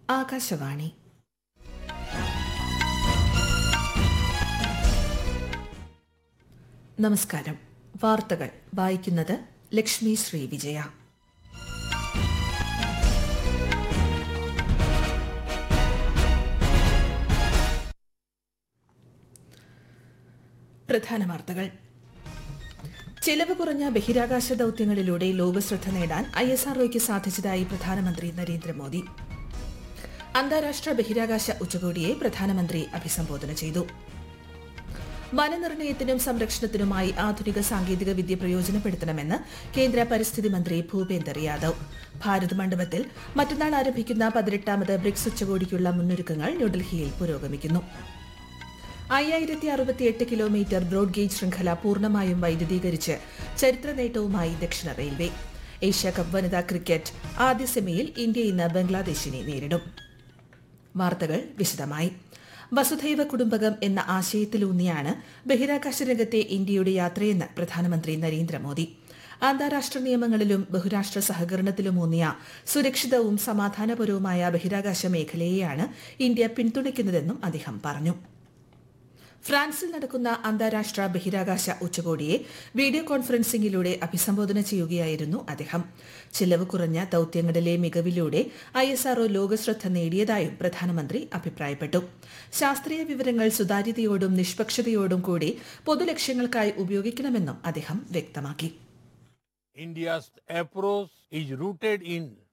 ആകാശവാണി നമസ്കാരം വാർത്തകൾ വായിക്കുന്നത് ലക്ഷ്മി ശ്രീ വിജയ പ്രധാന വാർത്തകൾ ചെലവ് കുറഞ്ഞ ബഹിരാകാശ ദൌത്യങ്ങളിലൂടെ ലോകശ്രദ്ധ നേടാൻ ഐ എസ് ആർഒയ്ക്ക് സാധിച്ചതായി പ്രധാനമന്ത്രി നരേന്ദ്രമോദി അന്താരാഷ്ട്ര ബഹിരാകാശ ഉച്ചകോടിയെ പ്രധാനമന്ത്രി അഭിസംബോധന ചെയ്തു വനനിർണയത്തിനും സംരക്ഷണത്തിനുമായി ആധുനിക സാങ്കേതിക വിദ്യ പ്രയോജനപ്പെടുത്തണമെന്ന് കേന്ദ്ര പരിസ്ഥിതി മന്ത്രി ഭൂപേന്ദർ യാദവ് ഭാരത് മണ്ഡപത്തിൽ മറ്റന്നാൾ ആരംഭിക്കുന്ന പതിനെട്ടാമത് ബ്രിക്സ് ഉച്ചകോടിക്കുള്ള മുന്നൊരുക്കങ്ങൾ ന്യൂഡൽഹിയിൽ പുരോഗമിക്കുന്നു അയ്യായിരത്തി അറുപത്തിയെട്ട് കിലോമീറ്റർ ബ്രോഡ് ഗേജ് ശൃംഖല പൂർണ്ണമായും വൈദ്യുതീകരിച്ച് ചരിത്ര നേട്ടവുമായി ദക്ഷിണ റെയിൽവേ ഏഷ്യ കപ്പ് വനിതാ ക്രിക്കറ്റ് ആദ്യ സെമിയിൽ ഇന്ത്യ ഇന്ന് ബംഗ്ലാദേശിനെ നേരിടും വാർത്തകൾ വിശദമായി വസുധൈവ കുടുംബകം എന്ന ആശയത്തിലൂന്നിയാണ് ബഹിരാകാശ രംഗത്തെ ഇന്ത്യയുടെ യാത്രയെന്ന് പ്രധാനമന്ത്രി നരേന്ദ്രമോദി അന്താരാഷ്ട്ര നിയമങ്ങളിലും ബഹുരാഷ്ട്ര സഹകരണത്തിലുമൂന്നിയ സുരക്ഷിതവും സമാധാനപരവുമായ ബഹിരാകാശ മേഖലയെയാണ് ഇന്ത്യ പിന്തുണയ്ക്കുന്നതെന്നും അദ്ദേഹം പറഞ്ഞു ഫ്രാൻസിൽ നടക്കുന്ന അന്താരാഷ്ട്ര ബഹിരാകാശ ഉച്ചകോടിയെ വീഡിയോ കോൺഫറൻസിംഗിലൂടെ അഭിസംബോധന ചെയ്യുകയായിരുന്നു അദ്ദേഹം ചിലവ് കുറഞ്ഞ ദൌത്യങ്ങളിലെ മികവിലൂടെ ഐ എസ് ആർഒ ലോകശ്രദ്ധ നേടിയതായും പ്രധാനമന്ത്രി അഭിപ്രായപ്പെട്ടു ശാസ്ത്രീയ വിവരങ്ങൾ സുതാര്യതയോടും നിഷ്പക്ഷതയോടും കൂടി പൊതുലക്ഷ്യങ്ങൾക്കായി ഉപയോഗിക്കണമെന്നും അദ്ദേഹം വ്യക്തമാക്കി India's approach is rooted in